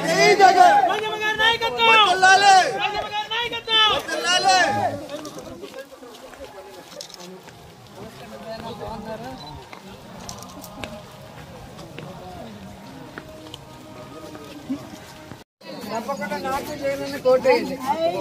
జై జగన్ రాజమ్మ గారి నాయకత్వం వర్ధిల్లాలి. రాజమ్మ గారి నాయకత్వం వర్ధిల్లాలి. తప్పకుండా నాకు చేయనని కోటేయండి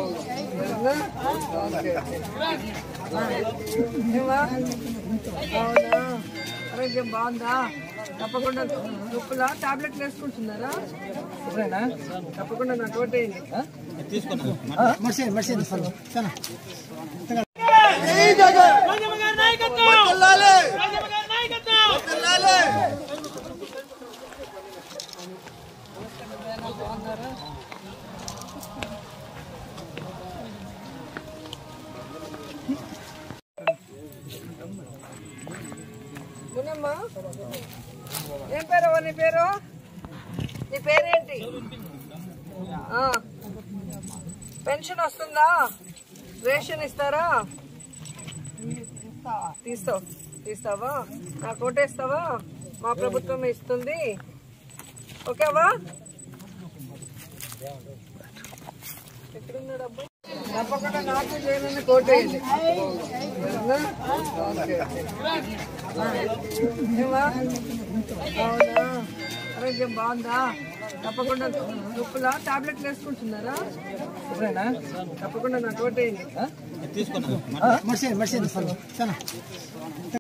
ఏమా అవునా ఆరోగ్యం బాగుందా తప్పకుండా నొప్పులా టాబ్లెట్లు వేసుకుంటున్నారా తప్పకుండా నాకు కోటేయండి జై జగన్ రాజమ్మ గారి నాయకత్వం వర్ధిల్లాలి. రాజమ్మ గారి నాయకత్వం వర్ధిల్లాలి. మునమ్మా ఏం పేరు నీ పేరు నీ పేరేంటి ఆ. పెన్షన్ వస్తుందా రేషన్ ఇస్తారా తీస్తావు తీస్తావా నాకు ఓటేస్తావా మా ప్రభుత్వం ఇస్తుంది ఓకేవా ఎక్కడున్నాడు అబ్బాయి తప్పకుండా నాకు చేయనని కోటేయండి ఓకే ఏమా అవునా ఆరోగ్యం బాగుందా తప్పకుండా నొప్పులా టాబ్లెట్లు వేసుకుంటున్నారా తప్పకుండా నాకు కోటేయండి